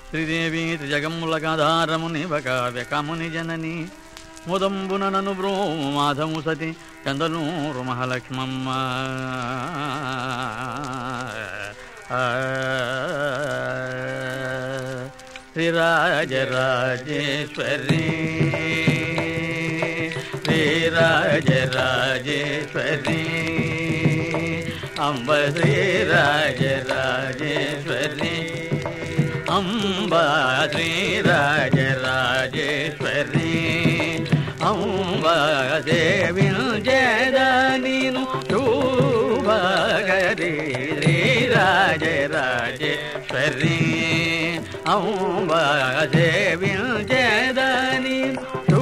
శ్రీదేవి త్రిజగములకాధారముని కావ్యకాముని జనని ముదంబున నను బ్రో మాధము సతి చందనూరు మహాలక్ష్మమ్మ ఆ, శ్రీరాజరాజేశ్వరి శ్రీరాజరాజేశ్వరి అంబ శ్రీరాజరాజేశ్వరి అంబ శ్రీరాజరాజేశ్వరి అంబ సేవించేద నీను శోభగరి శ్రీరాజరాజేశ్వరి అంబ సేవించేద నీను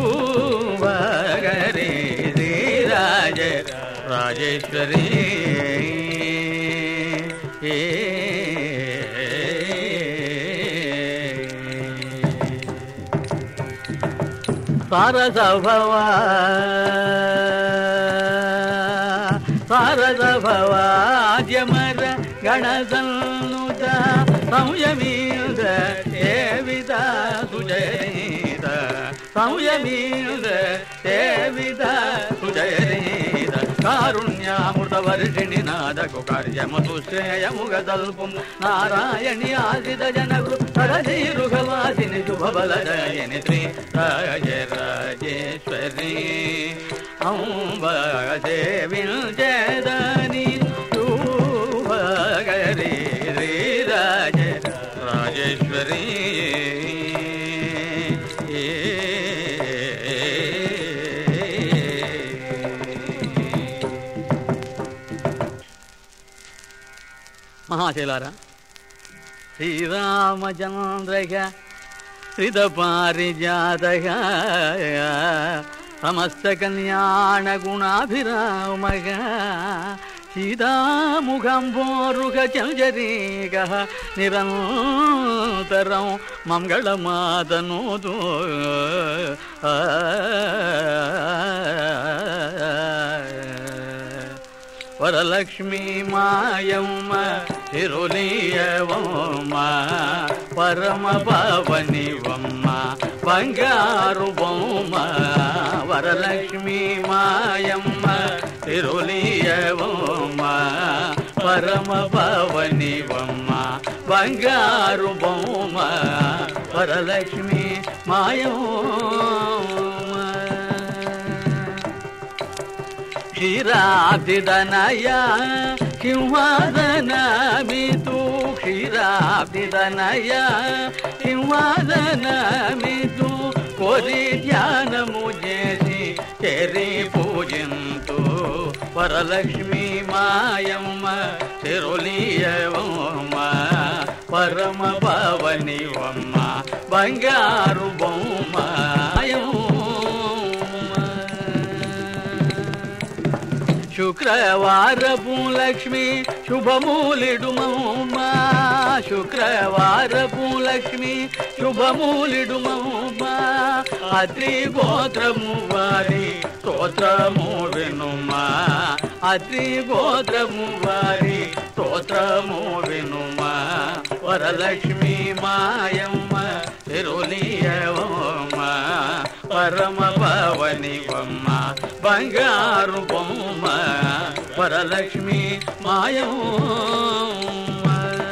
శోభగరి శ్రీరాజ రాజేశ్వరి సారసభవా సారసభవాద్యమర గణసన్నుత సంయమీంద సేవిత సుజయీత సంయమీంద సేవిత సుజయీత కారుణ్యామృత వర్షిణి నాదకు కార్యమసు శ్రేయముగ తల్పు నారాయణి ఆశ్రిత జనకు సరసీరుగవాసిని శుభబలదయని శ్రీ రాజరాజేశ్వరి అంబ సేవించేదని శుభగరి శ్రీ రాజ రాజేశ్వరి మహాశైలారా శ్రీరామచంద్రగ హృదపారిజాతగ సమస్త కళ్యాణ గుణాభిరామగ సీతాముఖంభోరుగ చంచరీగ నిరంతరం మంగళమాతనోదు వరలక్ష్మీ మాయమ్మ తిరులీయవమ్మ పరమ పవనివమ్మ బంగారు బొమ్మ వరలక్ష్మీ మాయమ్మ తిరులీయవమ్మ పరమ పవనివమ్మ బంగారు బొమ్మ వరలక్ష్మీ మాయమ్మ క్షీరాబ్దిదనయ సింహాదనమితు క్షీరాబ్దిదనయ సింహాదనమితు కోరి ధ్యానము చేసి చెరి పూజింతు వరలక్ష్మి మాయమ్మ చెరులీయవమ్మ పరమ పవనివమ్మ బంగారు బొమ్మ శుక్రవారపు లక్ష్మి శుభమూలిడుమౌమా శుక్రవారపు లక్ష్మి శుభమూలిడుమౌమా అత్రి గోత్రము వారి స్తోత్రము వినుమా అత్రి గోత్రము వారి స్తోత్రము వినుమా వరలక్ష్మి మాయమ్మ తిరులీయవమ్మ పరమ పవనివమ్మ బంగారు బొమ్మ వరలక్ష్మి మాయమ్మ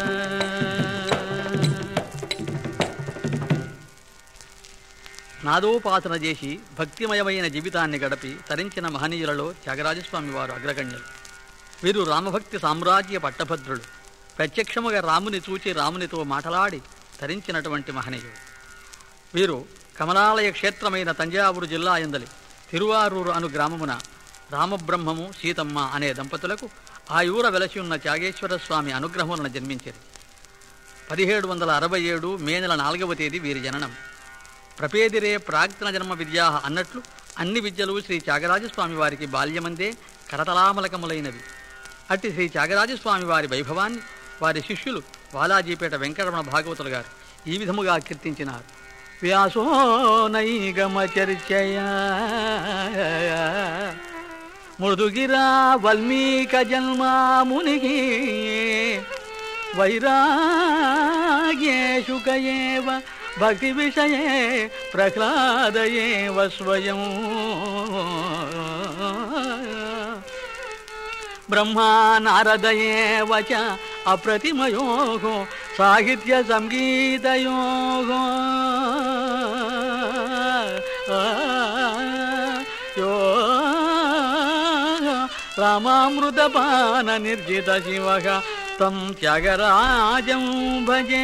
నాదోపాసన చేసి భక్తిమయమైన జీవితాన్ని గడిపి తరించిన మహనీయులలో త్యాగరాజస్వామి వారు అగ్రగణ్యులు వీరు రామభక్తి సామ్రాజ్య పట్టభద్రులు ప్రత్యక్షముగా రాముని చూచి రామునితో మాటలాడి తరించినటువంటి మహనీయుడు వీరు కమలాలయ క్షేత్రమైన తంజావూరు జిల్లా ఎందలి తిరువారూరు అను గ్రామమున రామబ్రహ్మము సీతమ్మ అనే దంపతులకు ఆ ఊర వెలసి ఉన్న త్యాగేశ్వర స్వామి అనుగ్రహమున జన్మించింది పదిహేడు వందల అరవై ఏడు మే నెల నాలుగవ తేదీ వీరి జననం ప్రపేదిరే ప్రాక్తన జన్మ విద్యా అన్నట్లు అన్ని విద్యలు శ్రీ త్యాగరాజస్వామి వారికి బాల్యమందే కరతలామలకములైనవి అట్టి శ్రీ త్యాగరాజస్వామి వారి వైభవాన్ని వారి శిష్యులు బాలాజీపేట వెంకటరమణ భాగవతులు గారు ఈ విధముగా కీర్తించినారు వ్యాసో నైగమ చర్చయా మృదుగిరా వల్మీక జన్మామునికి వైరాగ్యేషు కయేవ భక్తి విషయే ప్రహ్లాద ఏవ స్వయం బ్రహ్మా నారద ఏవ చ అప్రతిమయో సాహిత్య సంగీతయో యో రామామృతపాన నిర్జిత శివ తం త్యాగరాజం భజే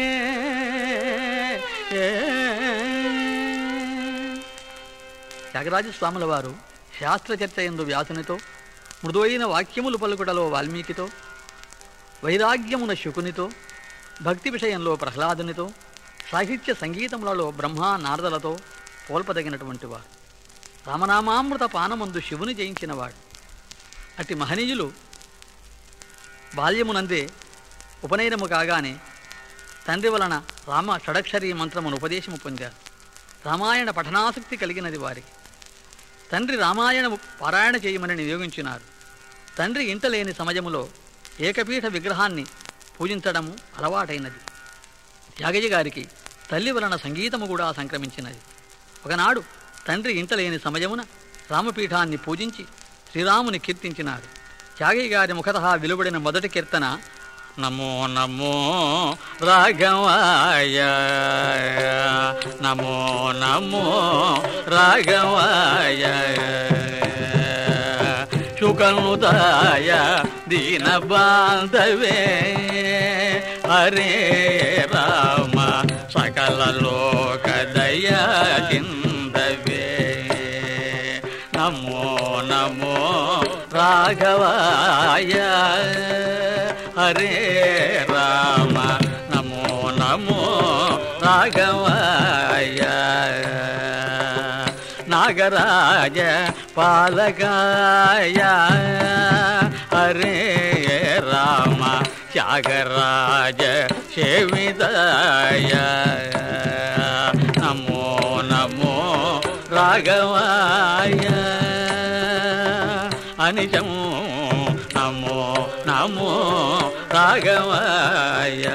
త్యాగరాజ స్వాముల వారు శాస్త్రచర్చ ఎందు వ్యాసునితో మృదువైన వాక్యములు పలుకుటలో వాల్మీకితో వైరాగ్యమున శుకునితో భక్తి విషయంలో ప్రహ్లాదునితో సాహిత్య సంగీతములలో బ్రహ్మ నారదలతో పోల్పదగినటువంటి వారు రామనామామృత పానమందు శివుని జయించినవాడు అట్టి మహనీయులు బాల్యమునందే ఉపనయనము కాగానే తండ్రి వలన రామ షడక్షరీ మంత్రమును ఉపదేశము పొందారు రామాయణ పఠనాసక్తి కలిగినది వారికి తండ్రి రామాయణము పారాయణ చేయమని నియోగించినారు తండ్రి ఇంట లేని సమయములో ఏకపీఠ విగ్రహాన్ని పూజించడము అలవాటైనది త్యాగయ్య గారికి తల్లి వలన సంగీతము కూడా సంక్రమించినది ఒకనాడు తండ్రి ఇంట లేని సమయమున రామపీఠాన్ని పూజించి శ్రీరాముని కీర్తించినారు త్యాగయ్య గారి ముఖత వెలువడిన మొదటి కీర్తన నమో నమో రాఘవాయ నమో నమో రాఘవాయ శుకనుదాయ దీన బాంధవే హరే రామ సకల లోక దయాకిందవే నమో నమో రాఘవాయ హరే రామ నమో నమో రాఘవాయ నాగరాజ పాలకాయ హరే రామ త్యాగరాజ సేవిదాయ నమో నమో రాఘవాయ అనిజం నమో నమో రాఘవాయ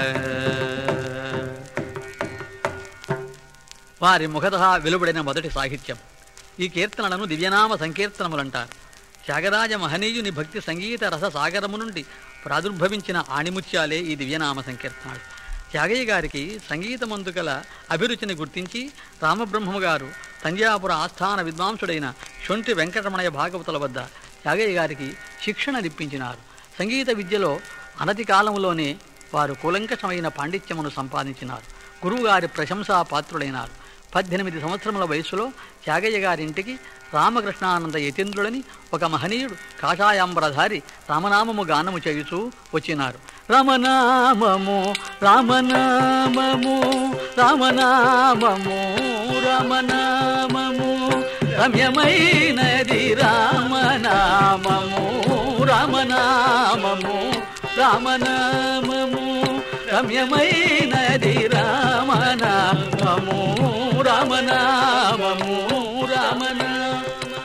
వారి ముఖత వెలువడిన మొదటి సాహిత్యం ఈ కీర్తనలను దివ్యనామ సంకీర్తనములంటారు త్యాగరాజ మహనీయుని భక్తి సంగీత రస సాగరము నుండి ప్రాదుర్భవించిన ఆణిముత్యాలే ఈ దివ్యనామ సంకీర్తనాలు త్యాగయ్య గారికి సంగీతమందు గల అభిరుచిని గుర్తించి రామబ్రహ్మము గారు తంజాపుర ఆస్థాన విద్వాంసుడైన శొంఠి వెంకటరమణయ్య భాగవతుల వద్ద త్యాగయ్య గారికి శిక్షణ నిప్పించినారు సంగీత విద్యలో అనతి కాలంలోనే వారు కూలంకషమైన పాండిత్యమును సంపాదించినారు గురువుగారి ప్రశంసా పాత్రులైనారు పద్దెనిమిది సంవత్సరముల వయసులో త్యాగయ్య గారింటికి రామకృష్ణానంద యతీంద్రుడని ఒక మహనీయుడు కాషాయాంబరధారి రామనామము గానము చేయుచూ వచ్చినారు రామనామము రామనామము రామనామము రామనామము రమ్యమైనది రామనామము రామనామము రామనామము రమ్యమైనది రామనామము రామనామము రామనామము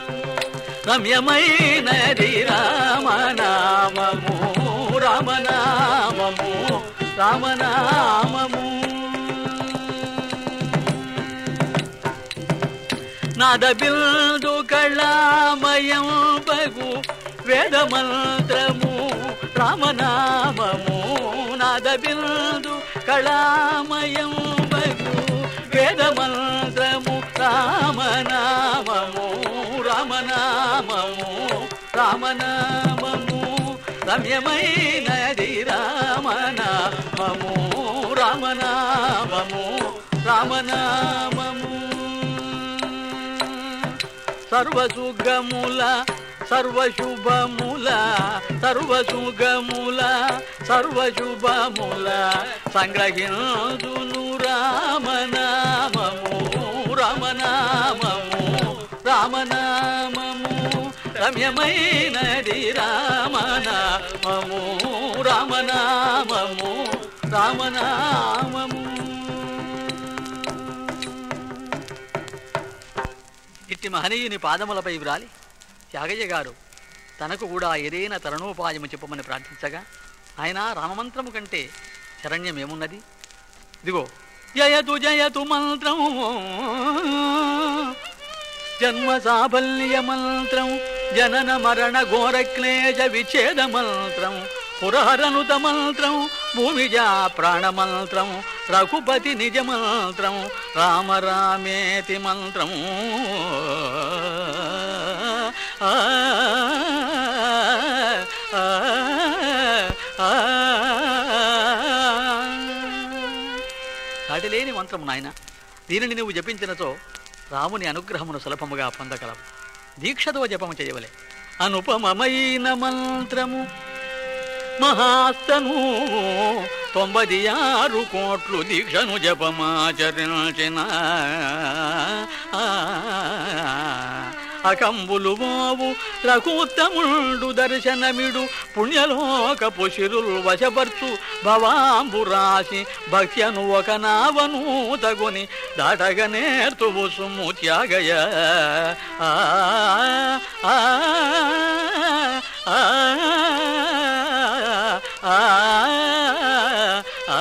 రమ్యమైనది రామనామము రామనామము రామనామము నాదబిందు కళామయం బగు వేదమంత్రము రామనామము నాదబిందు కళామయం బగు వేదమంత్రము రామనామము రామనామము రామనామము రమ్యమైనది రామనామము రామనామము రామనామము సర్వసుగముల సర్వశుభముల సర్వసుగముల సర్వశుభముల సంగ్రహించును రామనామము రామనామము రామనామము రమ్యమైనది రామనామము రామనామము రామనామము ఇట్టి మహనీయుని పాదములపై వ్రాలి త్యాగయ్య గారు తనకు కూడా ఏదైనా తరుణోపాయము చెప్పమని ప్రార్థించగా ఆయన రామమంత్రము కంటే శరణ్యం ఏమున్నది ఇదిగో జయతు జయతు మంత్రం జన్మ సాఫల్య మంత్రం జనన మరణ ఘోర క్లేశ విచ్ఛేద మంత్రం పురహరనుత మంత్రం భూమిజా ప్రాణ మంత్రం రఘుపతి నిజ మంత్రం రామ రామేతి మంత్రం ఆ, ఆ, ఆ, సాటిలేని మంత్రము నాయన దీనిని నువ్వు జపించినతో రాముని అనుగ్రహమును సులభముగా పొందగలవు దీక్షతో జపము చేయవలే అనుపమమైన మంత్రము మహాస్తను తొంభై ఆరు కోట్లు దీక్షను జపమాచరించిన అకంబులు మోవు రఘుత్తముండు దర్శనమిడు పుణ్యలోకపు శిరుల్ వశపర్చు భవాంబు రాశి భక్త్యను ఒక నావను తగుని దాటగ నేర్తువు సుమ్ము త్యాగయ ఆ ఆ, ఆ, ఆ, ఆ,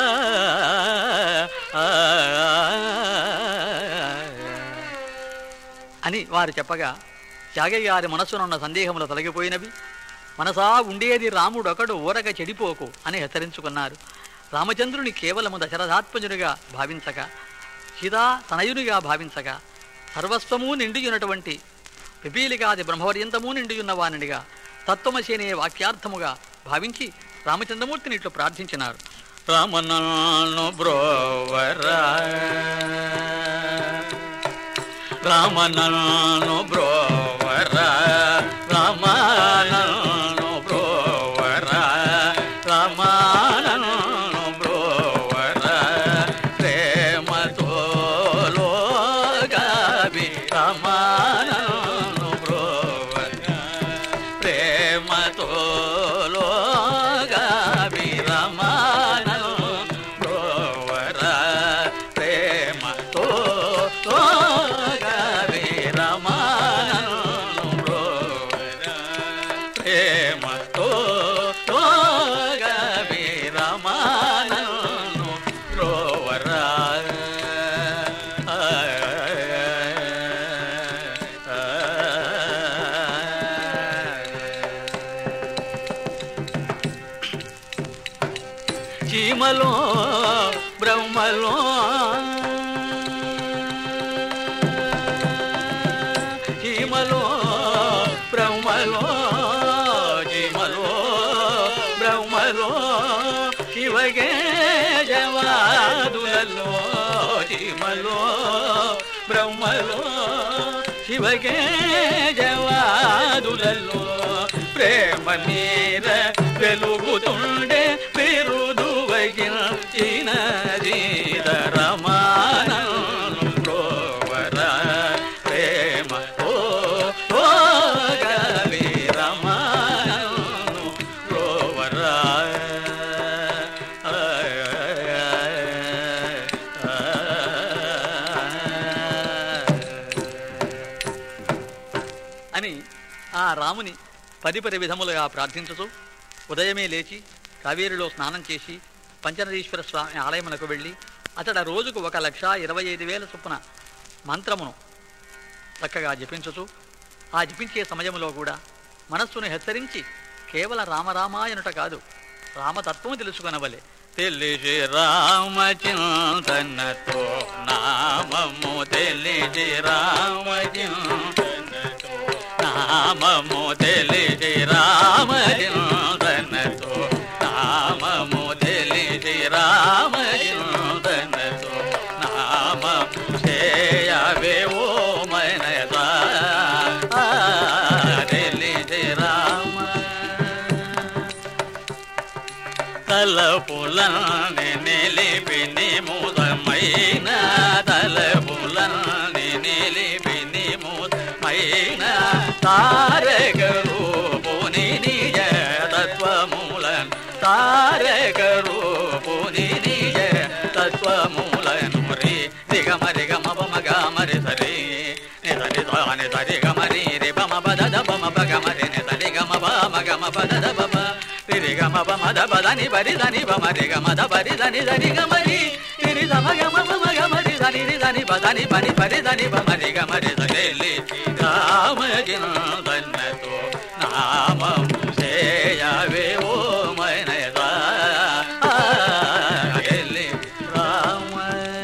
అని వారు చెప్పగా త్యాగయ్య గారి మనస్సునున్న సందేహములు తొలగిపోయినవి మనసా ఉండేది రాముడొకడు ఊరక చెడిపోకు అని హెచ్చరించుకున్నారు రామచంద్రుని కేవలము దశరథాత్మజునిగా భావించక సీతా తనయునిగా భావించక సర్వస్వము నిండియున్నటువంటి పిపీలికాది బ్రహ్మవర్యంతము నిండియున్న వానినిగా తత్వమశేనే వాక్యార్థముగా భావించి రామచంద్రమూర్తిని ఇట్లు ప్రార్థించినారు రామనాను బ్రోవరా రామనను బ్రోవర రామానను బ్రోవర రామానను బ్రోవర ప్రేమతో లోగావి రామానను బ్రోవర ప్రేమతో లోగావి రామానను బ్రోవర ప్రేమతో లోగావి రామానను బ్రోవర ప్రేమతో లోగావి రామానను బ్రోవర చీమలో బ్రహ్మలో చీమలో బ్రహ్మలో చీమలో బ్రహ్మలో శివగే జవాదులలో చీమలో బ్రహ్మలో శివగే జవాదులలో ప్రేమ నీర వెలుగుతుండే పెరుదువగిన చినదీర రమానను ప్రోవర ప్రేమ ఓ ఓ గవి రమానను ప్రోవర అని ఆ రాముని పరిపరి విధములుగా ప్రార్థించుతూ ఉదయమే లేచి కావేరిలో స్నానం చేసి పంచనదీశ్వర స్వామి ఆలయమునకు వెళ్ళి అతడ రోజుకు ఒక లక్ష ఇరవై ఐదు వేల చొప్పున మంత్రమును చక్కగా జపించుతూ ఆ జపించే సమయంలో కూడా మనస్సును హెచ్చరించి కేవల రామరామాయనుట కాదు రామతత్వము తెలుసుకొనవలే తెలిసి రామచింతనతో నామము తెలిసి రామచింతనతో నామము తెలిసి రామచింతనతో నామము తెలిసి రామచింతనతో నామము చేయవే ఓ మనసా తెలిసి రామ తలపులని నిలిపి నిముదమైన తలపులని నిలిపి నిముదమైన తారక రూపుని నిజ తత్వమూలన్ తారక రూపుని నిజ తత్వమూలన్ రి దిగమ రిగమ బమ గమరి సరి నిసరి దాని సరి గమరి రి బమ బద బమ బగమరి నిసరి గమ బమ గమ బద బమ రి గమ బమ దబ పరి దని బమరి గమద పరి దని దని గమరి తిరి దమ గమ మమ గమరి దని రి దని బదని పని పరి దని బమరి గమరి దలి రామ జిందన్నతో నామం సేయవే ఓ మైనరా ఎల్లి రామ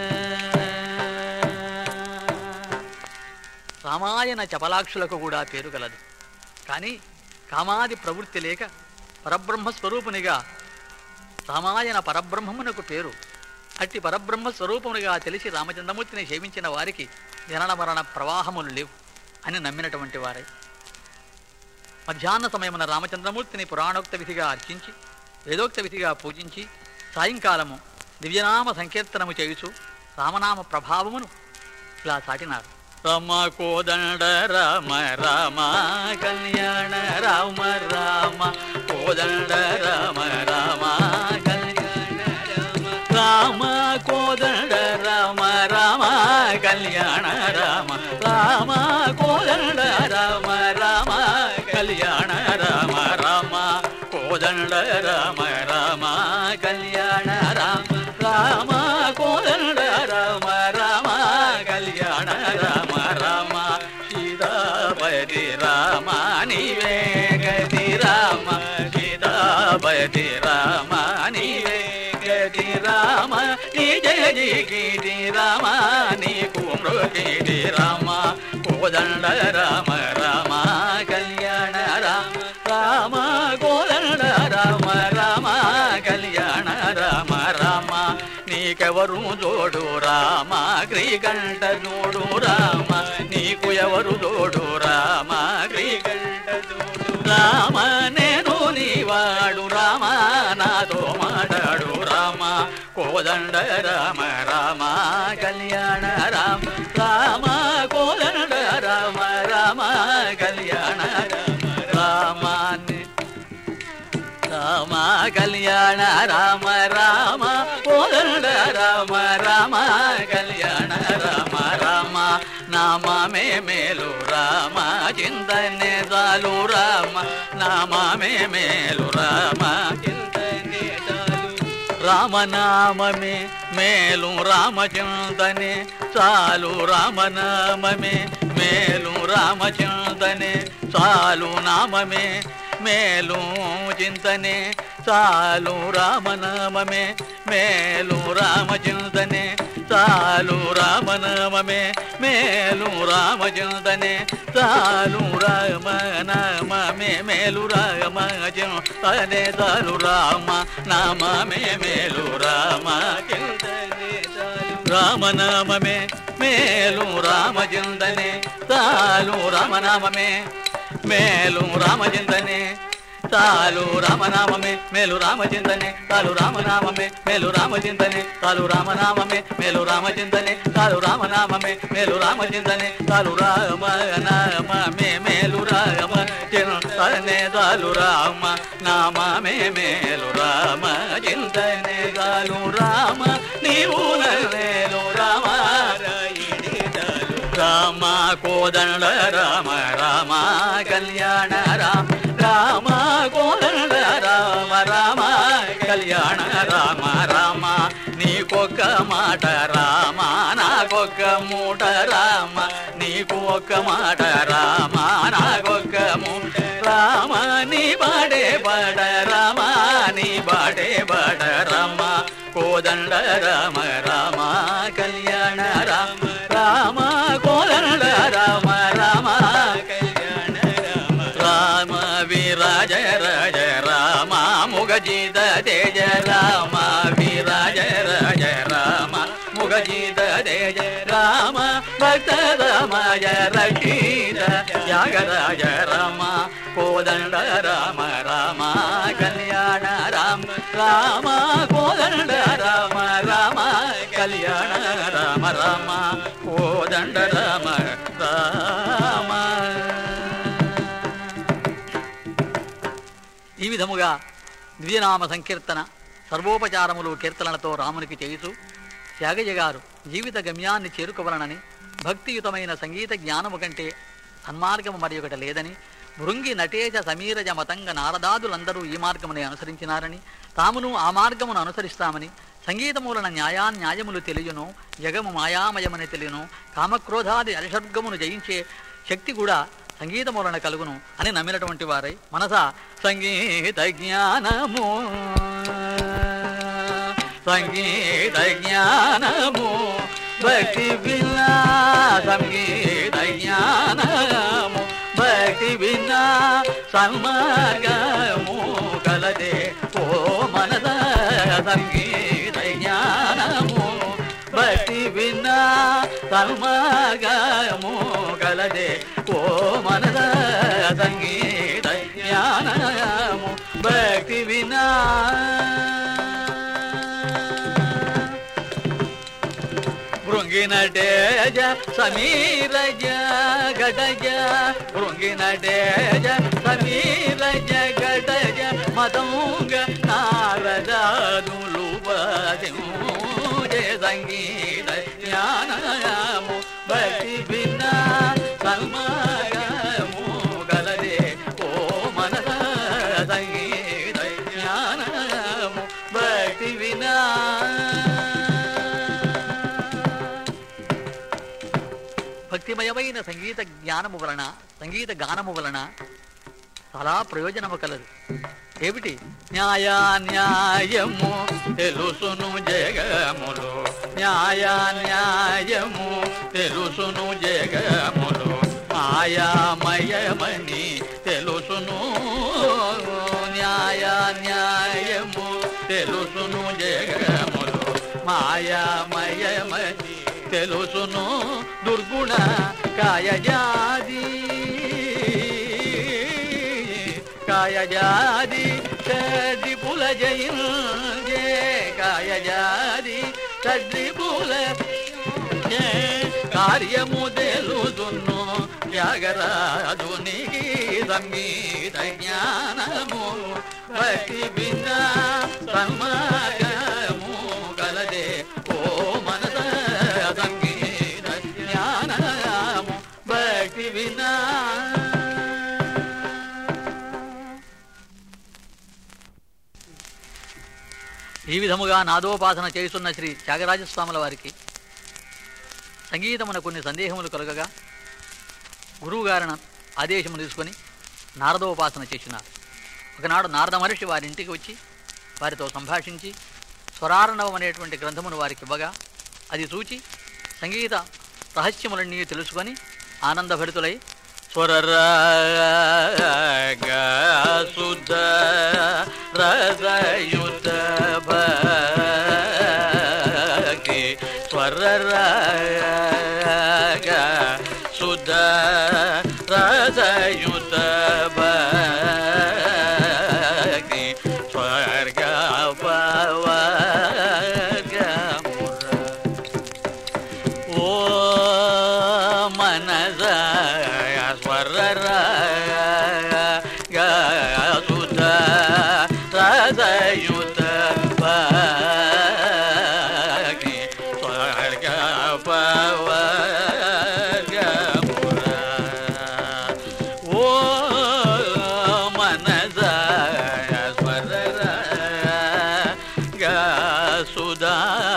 రామాయణ చపలాక్షులకు కూడా పేరు కలదు కానీ కామాది ప్రవృత్తి లేక పరబ్రహ్మ స్వరూపునిగా రామాయణ పరబ్రహ్మమునకు పేరు అట్టి పరబ్రహ్మ స్వరూపమునిగా తెలిసి రామచంద్రమూర్తిని సేవించిన వారికి జనన మరణ ప్రవాహములు లేవు అని నమ్మినటువంటి వారై మధ్యాహ్న సమయమున రామచంద్రమూర్తిని పురాణోక్త విధిగా అర్చించి వేదోక్త విధిగా పూజించి సాయంకాలము దివ్యనామ సంకీర్తనము చేయుచు రామనామ ప్రభావమును ఇలా చాటినారు రమ కోదండ రామ రామ కళ్యాణ రామ రామ కోదండ రామ రామ కళ్యాణ రామ రామ కోదండ రామ రామ కళ్యాణ రామ రామ కోదండ రామ రామ కళ్యాణ రామ రామ కోదండ రామ రామ కళ్యాణ రామ రామ కోదండ రామ రామ కళ్యాణ రామ రామ సీతాపతి రామ నీవే గతి రామ సీతాపతి రామ నీవే గతి రామ నీ జయ జీకి రామ నీకు మృగిటి రామ కోదండ రామ రామ కళ్యాణ రామ రామ కోదండ రామ రామ కళ్యాణ రామ రామ నీకెవరు జోడు రామ శ్రీకంఠ జోడు రామ నీకు ఎవరు జోడు రామ శ్రీకంఠ జోడు రామ నేను నీవాడు రామ నాతో మాట్లాడు రామ కోదండ రామ రామ కళ్యాణ రామ రామ కోదండ రామ రామ కళ్యాణ రామ రామాన్ని రామ కళ్యాణ రామ రామ కోదండ రామ రామ కళ్యాణ రామ రామ నామే మేలు రామ చింతనే చాలు రామ నామే మేలు రామ చింతనే చాలు రామనామమే మేలు రామచింతనే చాలు రామనామమే మేలు రామచింతనే చాలు నామమే మేలు చింతనే చాలు రామనామమే మేలు రామచింతనే చాలు రామనామమే మేలు రామచింతనే చాలు రామనామమే మేలు రామచింతనే చాలు రామ నామమే మేలు రామ చింతనే చాలు రామనామమే మేలు రామచింతనే చాలు రామనామమే మేలు రామచింతనే చాలు రామనామమే మేలు రామచింతనే చాలు రామనామమే మేలు రామచింతనే చాలు రామనామమే మేలు రామచింతనే చాలు రామనామమే మేలు రామచింతనే చాలు రామనామమే మేలు రామ చింతనే చాలు రామ నామమే మేలు రామ చింతనే చాలు రామ నీవు నన్నేలు రామ రామ కోదండ రామ రామ కళ్యాణ రామ రామ కోదండ రామ రామ కళ్యాణ రామ రామ నీకొక్క మాట రామ నాకొక్క మూట రామ నీకు ఒక్క మాట రామ నాకొక్క మూట రామ నీ బాడే బడ రామ నీ బాడే బడ రామ కోదండ రామ రామ కళ్యాణ రామ రామ కోదండ రామ రామ కళ్యాణ రామ రామ విరాజ రాజ రామ ముగజీత తేజ రామ విరాజ రాజ రామ ముగజీత తేజ రామ భక్త రామయ రక్షీత త్యాగరాజ రామ కోదండ రామ రామ కళ్యాణ రామ రామ కోదండ రామ రామ కళ్యాణ రామ రామ కోదండ రామ రామ ఈ విధముగా దివ్యనామ సంకీర్తన సర్వోపచారములు కీర్తనలతో రామునికి చేయుచు త్యాగయ్య గారు జీవిత గమ్యాన్ని చేరుకోవలనని భక్తియుతమైన సంగీత జ్ఞానము కంటే సన్మార్గము మరి ఒకటి లేదని భృంగి నటేజ సమీరజ మతంగ నారదాదులందరూ ఈ మార్గముని అనుసరించినారని తామును ఆ మార్గమును అనుసరిస్తామని సంగీతమూలన న్యాయాన్యాయములు తెలియను జగము మాయామయమని తెలియను కామక్రోధాది అరిషర్గమును జయించే శక్తి కూడా సంగీతమూలన కలుగును అని నమ్మినటువంటి వారై మనస సంగీత జ్ఞానము సంగీత జ్ఞానము భక్తి వినా సంగీత జ్ఞానము భక్తి వినా సన్మార్గము కలదే ఓ మనద సంగీత జ్ఞానము భక్తి వినా సన్మార్గము కలదే ఓ మనద సంగీత జ్ఞానము భక్తి వినా భృంగినటేజ సమీరజ గడజ భృంగినటేజ సమీరజ గడజ మదంగ నారదాదులు జయ సంగీత జ్ఞానము భక్తి భిన్న సన్మాగము గలదే ఓ మనస సంగీత జ్ఞానము భక్తి వినా భక్తిమయమైన సంగీత జ్ఞానము వలన సంగీత గానము వలన చాలా ప్రయోజనము కలదు ఏమిటి న్యాయ న్యాయము తెలుసును జగములు న్యాయ న్యాయము తెలుసును జగములు మాయామయమని తెలుసును న్యాయ న్యాయము తెలుసును జగములు మాయామయమని తెలుసును దుర్గుణ కాయజాది కాయజాది షడ్డి పుల జయింజే కాయజాది షడ్డి పుల కార్యము తెలుసును త్యాగరాజునికి సంగీత జ్ఞానము భక్తి భిన్న సన్మార్గము కలదే ఓ మనస సంగీత జ్ఞానము భక్తి వినా ఈ విధముగా నాదోపాసన చేస్తున్న శ్రీ త్యాగరాజస్వాముల వారికి సంగీతమున కొన్ని సందేహములు కలగగా గురువుగారిన ఆదేశము తీసుకొని నారదోపాసన చేసినారు ఒకనాడు నారద మహర్షి వారి ఇంటికి వచ్చి వారితో సంభాషించి స్వరారణవం అనేటువంటి గ్రంథమును వారికి ఇవ్వగా అది చూచి సంగీత రహస్యములన్నీ తెలుసుకొని ఆనందభరితులై స్వరరాగ సుధ రసయుత భక్తి స్వరరాగ సుధ రసయుత భక్తి స్వర్గ పవర్గముర ఓ మనస స్వర సుత రసయుత భక్తి స్వర్గ పవర్గముర ఓ మనస స్వర సుధా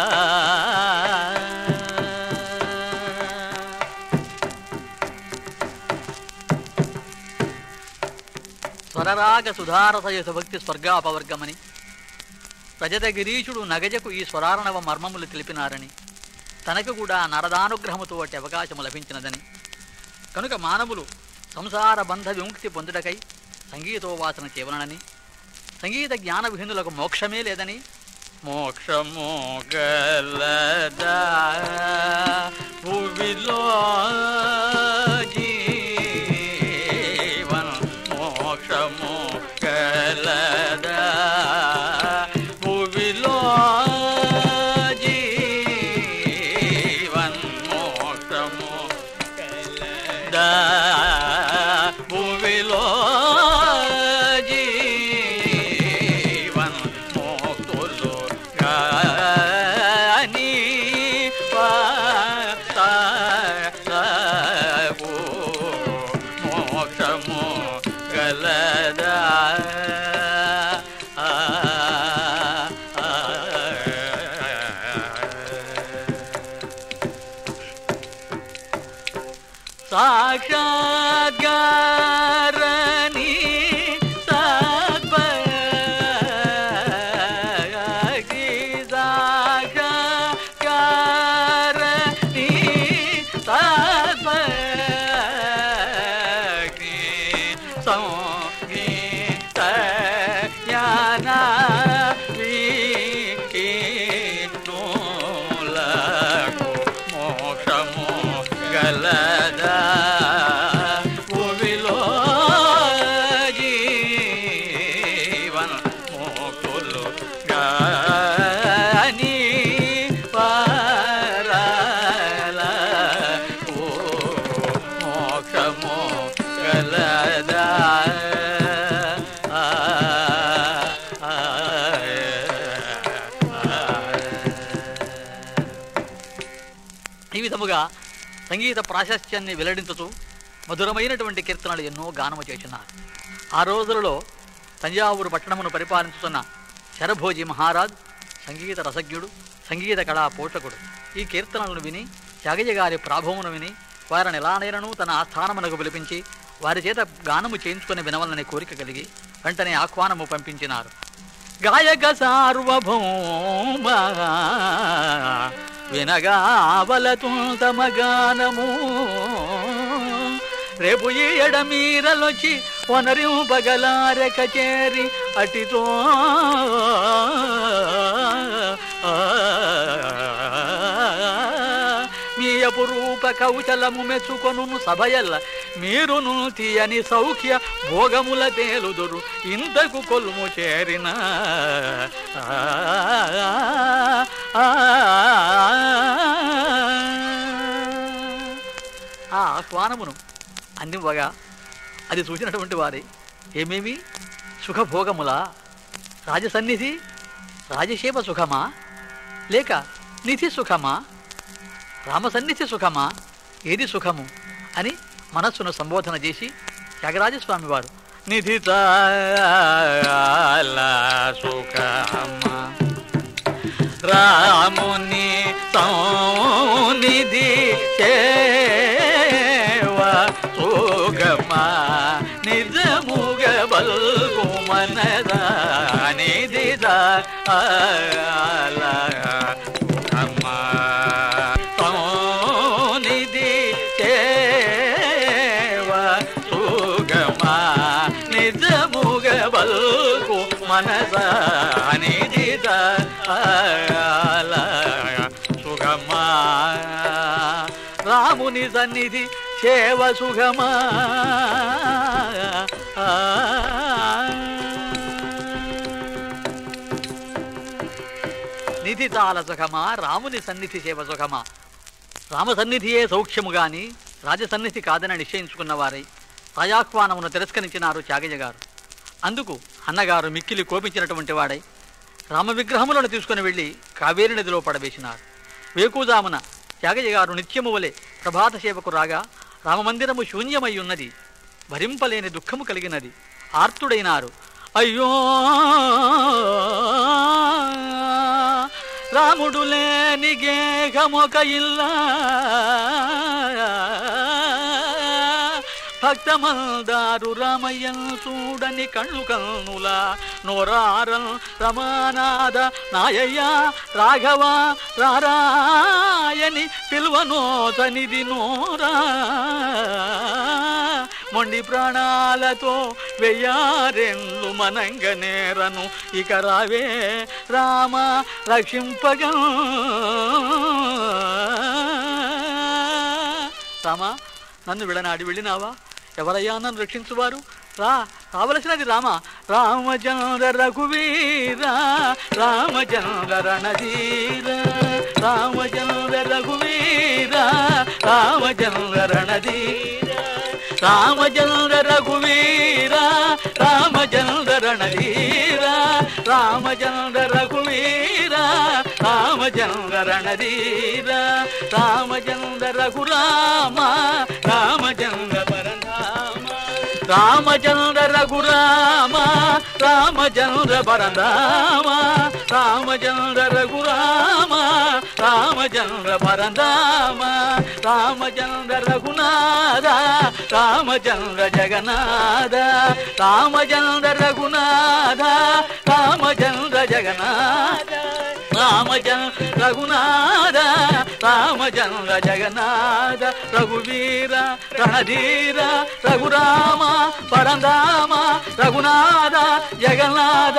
స్వరరాగ సుధారసయస భక్తి స్వర్గాపవర్గమని రజత గిరీషుడు నగజకు ఈ స్వరారణవ మర్మములు తెలిపినారని తనకు కూడా నరదానుగ్రహముతో అట్టి అవకాశము లభించినదని కనుక మానవులు సంసార బంధ విముక్తి పొందుటకై సంగీతోపాసన చేయవలనని సంగీత జ్ఞాన విహీనులకు మోక్షమే లేదని మోక్షము గలదా భూమిలో జీవన మోక్షము గలదా భూమిలో జీవన్ మోక్షము దా భూమిలో జీవన్ మోక్తులు గాని సాక్షాత్కారణి సద్భక్తి సాక్షాత్కారణి సద్భక్తి సంగీత జ్ఞాన వీకినోలకు మోక్షము గలదా భూమిలో జీవన మోకులు గాని పరల ఓ మోక్షము గలదా ఆ, ఆ, ఈ విధముగా సంగీత ప్రాశస్త్యాన్ని వెల్లడించుతూ మధురమైనటువంటి కీర్తనలు ఎన్నో గానము చేసినారు ఆ రోజులలో తంజావూరు పట్టణమును పరిపాలించుతున్న శరభోజి మహారాజ్ సంగీత రసజ్ఞుడు సంగీత కళా పోషకుడు ఈ కీర్తనలను విని త్యాగయ్య గారి ప్రాభవమును విని వారిని ఎలానైనను తన ఆస్థానమునకు పిలిపించి వారి చేత గానము చేయించుకుని వినవలనే కోరిక కలిగి వెంటనే ఆహ్వానము పంపించినారు గాయక సార్వభౌమ వినగావలతు తమ గానము రేపు ఈ ఎడమీరలొచ్చి వనరింపగలారె కచేరి అటితో మీ అపురూప కౌశలము మెచ్చుకొను సభయల్ల మీరును తీయని సౌఖ్య భోగముల తేలుదురు ఇంతకు కొలుము చేరిన ఆ, ఆ, ఆ ఆహ్వానమును అందివ్వగా అది చూసినటువంటి వారి ఏమేమి సుఖభోగములా రాజసన్నిధి రాజసేవ సుఖమా లేక నిధి సుఖమా రామసన్నిధి సుఖమా ఏది సుఖము అని మనస్సును సంబోధన చేసి త్యాగరాజస్వామి వారు నిధి సుఖమా రాముని సౌనిధి సేవ సుగమా నిజముగ బల్గు మనదా నిధి సుఖమా సౌనిధి సేవ సుగమా నిజముగ బల్గు మనసా నిధి సుగమా రాముని సన్నిధి సేవ సుగమా నిధి తాల సుఖమా రాముని సన్నిధి సేవ సుఖమా రామ సన్నిధియే సౌఖ్యము గాని రాజసన్నిధి కాదని నిశ్చయించుకున్న వారై రాజాహ్వానమును తిరస్కరించినారు త్యాగయ్య గారు అందుకు అన్నగారు మిక్కిలి కోపించినటువంటి వాడై రామ విగ్రహములను తీసుకుని వెళ్ళి కావేరి నదిలో పడవేసినారు వేకుజామున త్యాగయ్య గారు నిత్యము వలె ప్రభాత సేవకు రాగా రామమందిరము శూన్యమై ఉన్నది భరింపలేని దుఃఖము కలిగినది ఆర్తుడైనారు అయ్యో రాముడు లేని గేహమొక ఇల్లా భక్తమందారు రామయ్యన్ చూడని కళ్ళు కన్నుల నోరారన్ రమానాద నాయయ్య రాఘవ రారాయని పిలువనో సనిది నోరా మొండి ప్రాణాలతో వెయ్యారెండ్లు మనంగ నేరను ఇక రావే రామ రక్షింపగా రామా నన్ను విడనాడి వెళ్ళినావా ఎవరయ్యా నన్ను రక్షించువారు రా కావలసినది రామ రామచంద్ర రఘువీర రామచంద్ర రణధీర రామచంద్ర రఘువీర రామచంద్ర రణధీర రామచంద్ర రఘువీర రామచంద్ర రణధీర రామచంద్ర రఘువీర రామచంద్ర రణధీర రామచంద్ర రఘురామ రామచంద్ర పరనామ రామచంద్ర రఘురామ రామచంద్ర పరనామ రామచంద్ర రఘురామ రామ రామచంద్ర పరందామ రామచంద్ర రఘునాథ రామచంద్ర జగన్నాథ రామచంద్ర రఘునాథ రామచంద్ర జగన్నాథ రామచంద్ర రఘునాథ రామచంద్ర జగన్నాథ రఘువీర రణధీర రఘురామ పరందామ రఘునాథ జగన్నాథ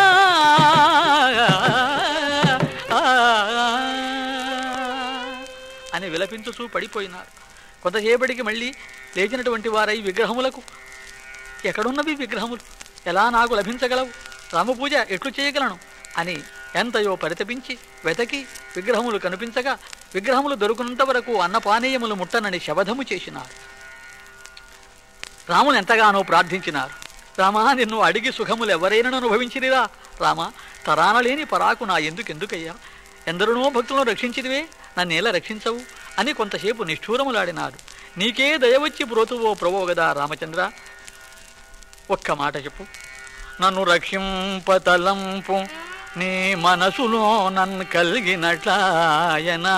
అని విలపించుచూ పడిపోయినారు కొంతసేపటికి మళ్ళీ లేచినటువంటి వారై విగ్రహములకు ఎక్కడున్నవి విగ్రహములు ఎలా నాకు లభించగలవు రామపూజ ఎట్లు చేయగలను అని ఎంతయో పరితపించి వెతకి విగ్రహములు కనిపించగా విగ్రహములు దొరుకునంత వరకు అన్నపానీయములు ముట్టనని శబధము చేసినారు రాములు ఎంతగానో ప్రార్థించినారు రామా నిన్ను అడిగి సుఖములు ఎవరైనా అనుభవించిరిరా రామా తరానలేని పరాకు నా ఎందుకెందుకయ్యా ఎందరినో భక్తులను రక్షించిదివే నన్నేలా రక్షించవు అని కొంతసేపు నిష్ఠూరములాడినాడు నీకే దయవచ్చి బ్రోతువో ప్రభో గదా రామచంద్ర ఒక్క మాట చెప్పు నన్ను రక్షింపతలంపు నీ మనసులో నన్ను కలిగినట్లాయనా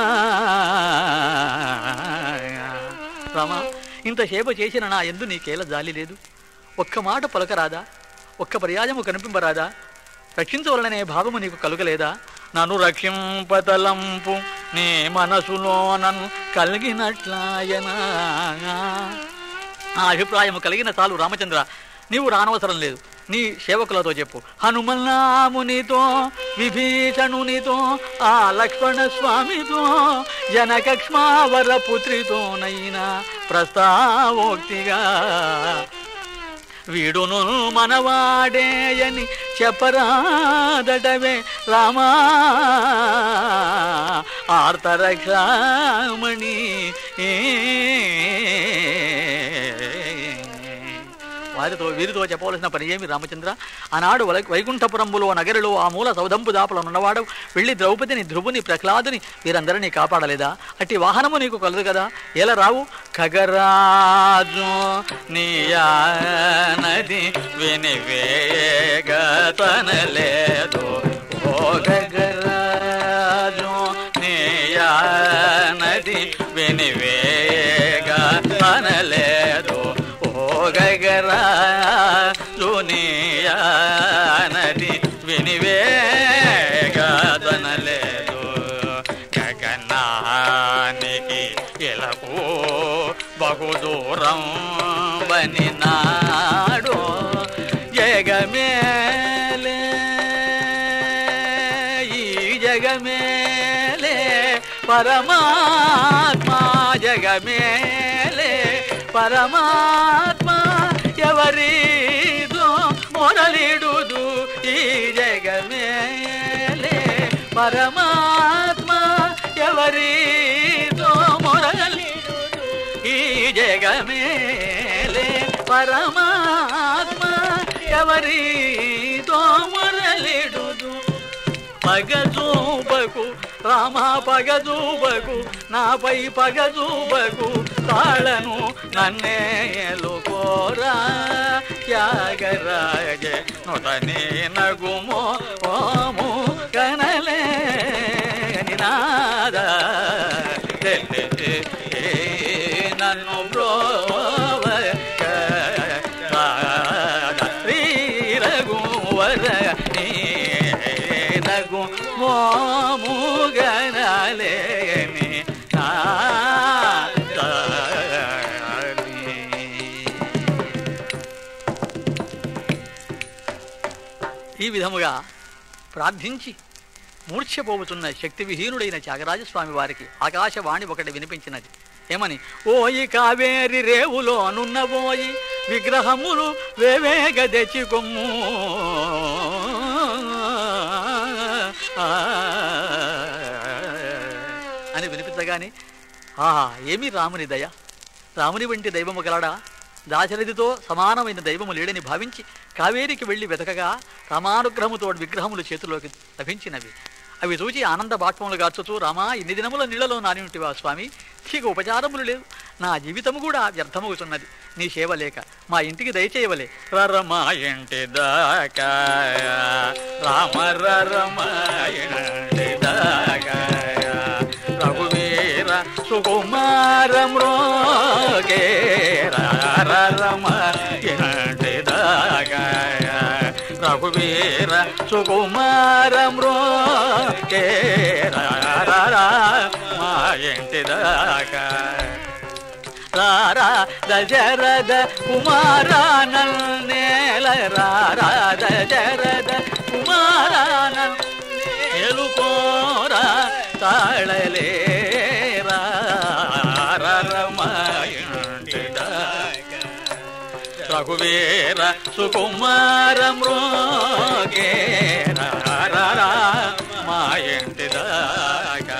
రామా ఇంతసేపు చేసిన నా ఎందు నీకేల జాలి లేదు ఒక్క మాట పలకరాదా ఒక్క పర్యాయము కనిపింపరాదా రక్షించవలననే భావము నీకు కలుగలేదా నన్ను రక్షింపతలంపు నీ మనసులో నన్ను కలిగినట్లాయనా ఆ అభిప్రాయము కలిగిన చాలు రామచంద్ర నీవు రానవసరం లేదు నీ సేవకులతో చెప్పు హనుమల్లామునితో విభీషణునితో ఆ లక్ష్మణ స్వామితో జనకక్ష్మావర పుత్రితోనైనా ప్రస్తావోక్తిగా వీడును మనవాడేయని చెప్పరాదటవే రామా ఆర్తరక్షామణి వారితో వీరితో చెప్పవలసిన పని ఏమి రామచంద్ర ఆనాడు వై- వైకుంఠపురంబులో నగరిలో ఆ మూల సౌదంపు దాపలనున్నవాడు వెళ్ళి ద్రౌపదిని ధ్రువుని ప్రహ్లాదుని వీరందరినీ కాపాడలేదా అట్టి వాహనము నీకు కలదు కదా ఎలా రావు ఖగరాజు నీయానది వినివేగతనలేదు ఓ ఖగరాజు నీయానది వినివేగతనలేదు ఓ గగరాజు నీయానది వినివేగతనలేదు గగనానికి ఎలకు బహు దూరం బని నాడు జగమేలే ఈ జగమేలే పరమాత్మా జగమేలే పరమాత్మ ఎవరిదో మొరలిడుదు ఈ జగమేలే పరమాత్మ ఎవరిదో మొరలిడుదు ఈ జగమేలే పరమాత్మ ఎవరితో మొరలిడుదు పగజూబకు రామ పగజూబకు నాపై పగజూబకు తాళను నన్నేలు కోరా త్యాగరాజ నుతనే నగుమో ఓము కనలే నినాద తెలిసి నన్ను బ్రోవ శ్రీరఘువర నగు మోముగనలేని ఈ విధముగా ప్రార్థించి మూర్ఛపోవుతున్న శక్తి విహీనుడైన త్యాగరాజస్వామి వారికి ఆకాశవాణి ఒకటి వినిపించినది ఏమని ఓయి కావేరి రేవులో నున్నబోయి విగ్రహములు వేవేగ తెచ్చి కొమ్ము అని వినిపించగానే ఆహా ఏమి రాముని దయ రాముని వంటి దైవము గలడా దాశరథితో సమానమైన దైవము లేడని భావించి కావేరికి వెళ్ళి వెతకగా రామానుగ్రహముతో విగ్రహములు చేతిలోకి లభించినవి అవి చూచి ఆనంద బాష్పములు గార్చుతూ రామా ఇన్ని దినముల నీళ్లలో నానింటివా స్వామి ఇక ఉపచారములు లేవు నా జీవితము కూడా వ్యర్థమవుతున్నది నీ సేవ లేక మా ఇంటికి దయచేయవలే రరమా ఇంటి దాకా రామ రరమా ఇంటి దాకా సుకుమారం రోగే రమ ఇంటిదాకా రఘువీర సుకుమారం రోగే మా ఇంటిదాకా రారా దశరథ కుమారానల్ నేల రారా దశరథ కుమారానల్ నేలుకోరా తాళలేరా రఘువీర సుకుమార మృగే మా ఇంటిదాకా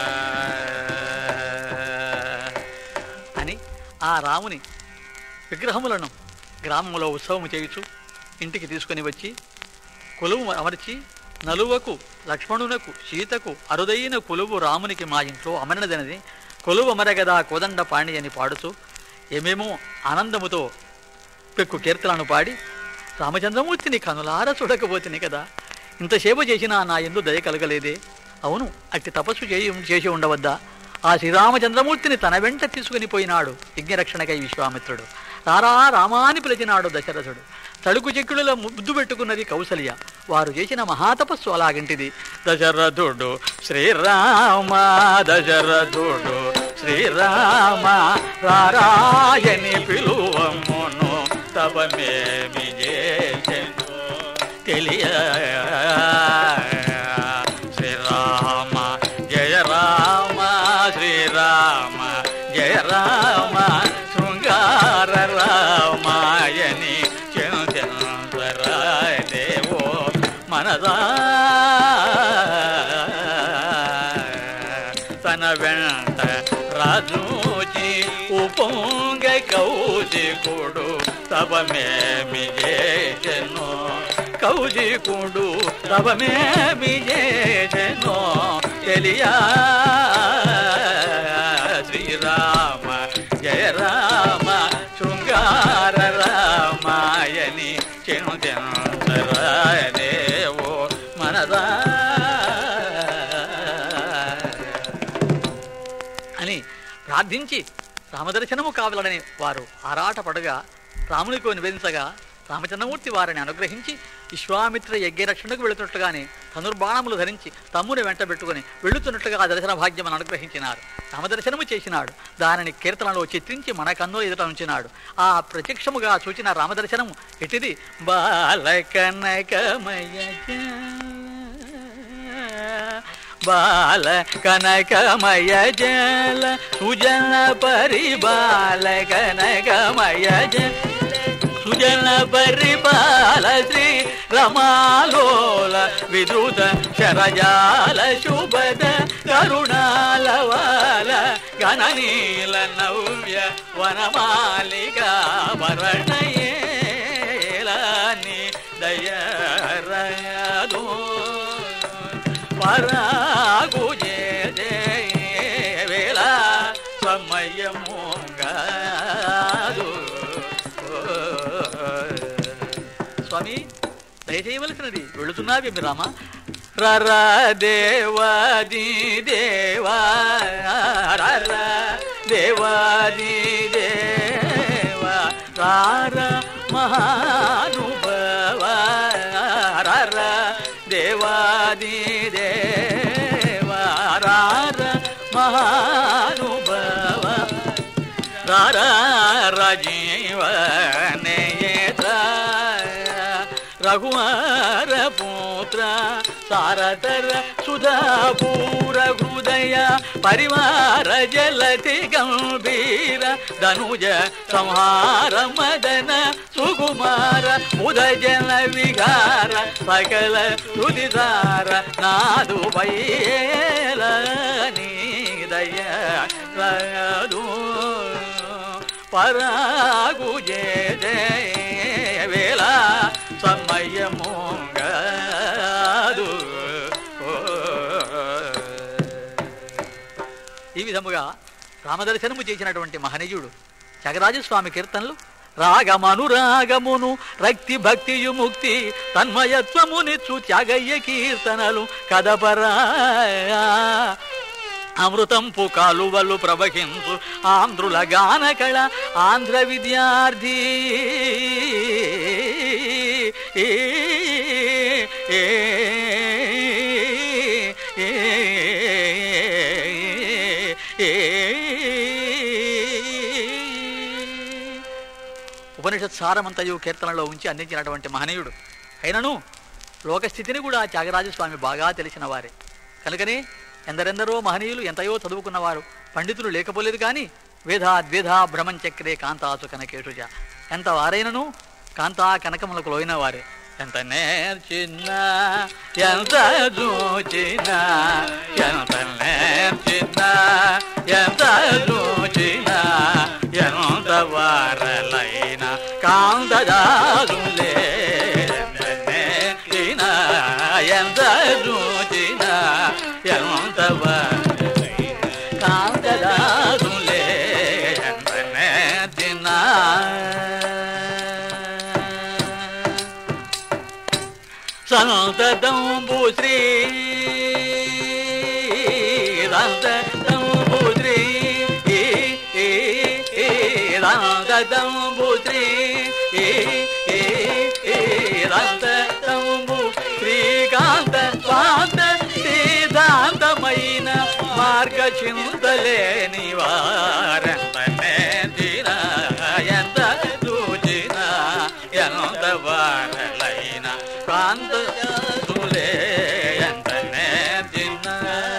అని ఆ రాముని విగ్రహములను గ్రామంలో ఉత్సవము చేయుచు ఇంటికి తీసుకొని వచ్చి కొలువు అమర్చి నలువకు లక్ష్మణునకు సీతకు అరుదైన కొలువు రామునికి మా ఇంట్లో అమరినదనది కొలువు అమరగదా కోదండ పాణి అని పాడుతూ ఏమేమో ఆనందముతో పెక్కు కీర్తనను పాడి రామచంద్రమూర్తిని కనులార చూడకపోతిని కదా ఇంతసేపు చేసినా నా ఎందు దయ కలగలేదే అవును అట్టి తపస్సు చేయి చేసి ఉండవద్దా ఆ శ్రీరామచంద్రమూర్తిని తన వెంట తీసుకుని పోయినాడు యజ్ఞరక్షణకై విశ్వామిత్రుడు రారా రామాని పిలిచినాడు దశరథుడు తడుకు చెక్కుడులో ముద్దు పెట్టుకున్నది కౌసల్య వారు చేసిన మహాతపస్సు అలాగంటిది దశరథుడు శ్రీరామ దశరథుడు శ్రీరామ రారాయని పిలువమును తపమేమి చేసెను తెలియ శ్రీరామ జయ రామ శ్రీరామ జయ రామ శృంగార రామాయని దేవో మనదా తన వెంట రాజూచి ఉపొంగ కౌజికుడు తపమేమి చేసెను కౌజికుడు తపమేమి చేసెను తెలియా శ్రీరామ జయ రామ శృంగార రామాయని చెను దేవో మనదా అని ప్రార్థించి రామదర్శనము కావాలని వారు ఆరాటపడగా రామునికో నివేదించగా రామచంద్రమూర్తి వారిని అనుగ్రహించి విశ్వామిత్ర యజ్ఞరక్షణకు వెళుతున్నట్లుగానే ధనుర్బాణములు ధరించి తమ్ముని వెంట పెట్టుకుని వెళుతున్నట్లుగా ఆ దర్శన భాగ్యమును అనుగ్రహించినారు రామదర్శనము చేసినాడు దానిని కీర్తనలో చిత్రించి మన కన్నుల ఎదుట ఉంచినాడు ఆ ప్రత్యక్షముగా సూచిన రామదర్శనము ఎటిది బాలకనకమయ బాల కనకమయ జల సుజన పరిబాల కనకమయ జల సుజన పరిపాల శ్రీ రమాలోల విద్రుత శరజాల శుభద కరుణాలవాల గణనీల నవ్య వనమాలికా వరణయేలాని దయరదు పరాగు వేళ సమయముగాదు స్వామి దయచేయవలసినది వెళుతున్నావి రామ రర దేవాది దేవా రర దేవాది దేవా రార మహానుభవ రర దేవాది దేవా రార మహానుభవ రార రాజీవ నేత్ర రఘువర పుత్ర సారతర సుధాపూర హృదయ పరివార జలతి గంభీర ధనుజ సంహార మదన సుకుమార ఉదజన విహార సకల హృదిదార నాదు బయల నీదయ రదు పరాగు జయ వేళ సమయముంగదు ఈ విధముగా రామదర్శనము చేసినటువంటి మహనీయుడు త్యాగరాజస్వామి కీర్తనలు రాగమనురాగమును రక్తి భక్తియు ముక్తి తన్మయత్వమునిచ్చు త్యాగయ్య కీర్తనలు కదపరా అమృతంపు కాలువలు ప్రవహించు ఆంధ్రుల గానకళ ఆంధ్ర విద్యార్థి ఏ, ఏ, ఏ, ఏ, ఏ. ఉపనిషత్ సారమంతయు కీర్తనలో ఉంచి అందించినటువంటి మహనీయుడు అయినను లోకస్థితిని కూడా త్యాగరాజస్వామి బాగా తెలిసిన వారే కనుకనే ఎందరెందరో మహనీయులు ఎంతయో చదువుకున్నవారు పండితులు లేకపోలేదు కానీ వేధా ద్వేధా భ్రమంచక్రే కాంతాసు కనకేషుజ ఎంత వారైనను కాంతా కనకములకు లోయిన వారే ఎంత నేర్చిన్నా ఎంత చూచినా ఎంత నేర్చినా ఎంత చూచినా ఎంత వారలైన కాంతదాసులే ఎంత నేర్చినా ఎంత చూచినా ఎంత వారలైన కాంతదాసులే ఎంత నేర్చినా సంతతంబు శ్రీ సంతతంబు శ్రీ సంతతంబు శ్రీ సంతతంబు శ్రీకాంత స్వాంత సిద్ధాంతమైన మార్గ చింతలేని వారెంత నేర్చిన ఎంత చూచిన ఎంత వారలైన కాంతులే ఎంత నేర్చిన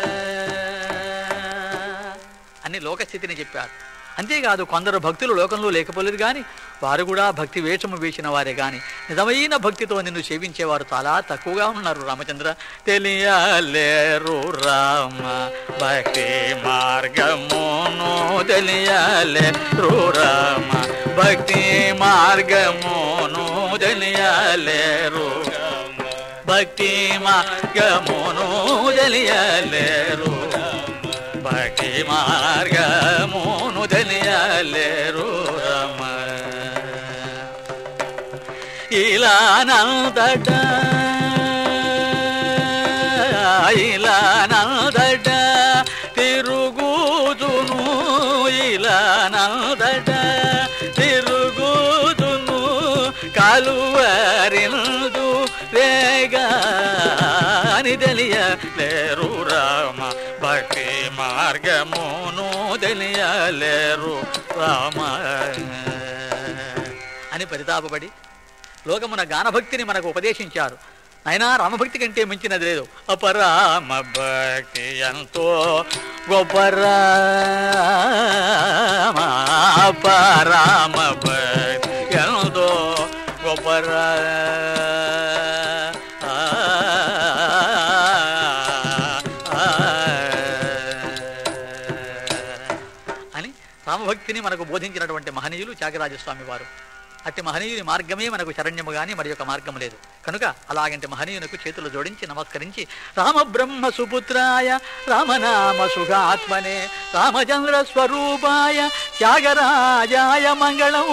అని లోకస్థితిని చెప్పారు అంతేకాదు కొందరు భక్తులు లోకంలో లేకపోలేదు కానీ వారు కూడా భక్తి వేషము వేసిన వారే కానీ నిజమైన భక్తితో నిన్ను సేవించేవారు చాలా తక్కువగా ఉన్నారు రామచంద్ర తెలియలేరు రామ భక్తి మార్గమును తెలియలేరు రామ భక్తి మార్గమును తెలియలేరు భక్తి మార్గమును తెలియలేరు భక్తి మార్గమును తెలియలేరు రమ ఇలానందట ఇలానందట తిరుగుదును ఇలానందట తిరుగుదును కలువరిందు రేగాని తెలియలేరు రామ భక్తి మార్గమును తెలియలేరు రామ అని పరితాపపడి లోకమున గానభక్తిని మనకు ఉపదేశించారు అయినా రామభక్తి కంటే మించినది లేదు అపరామ భక్తి ఎంతో గొప్ప రామ అపరామ భక్తి ఎంతో గొప్ప అని రామభక్తిని మనకు బోధించినటువంటి మహనీయులు త్యాగరాజస్వామి వారు అట్టి మహనీయుని మార్గమే మనకు శరణ్యము గాని మరి యొక్క మార్గం లేదు కనుక అలాగంటి మహనీయునకు చేతులు జోడించి నమస్కరించి రామ బ్రహ్మ సుపుత్రాయ రామనామ సుఖాత్మనే రామచంద్ర స్వరూపాయ త్యాగరాజాయ మంగళం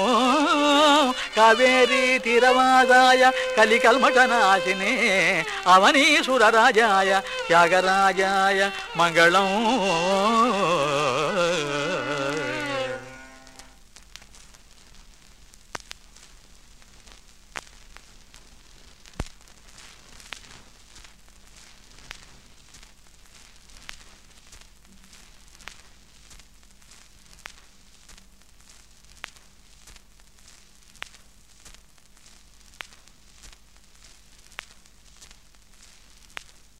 కావేరీ తీరవాదాయ కలికల్మటనాశినే అవనీసురరాజాయ త్యాగరాజాయ మంగళం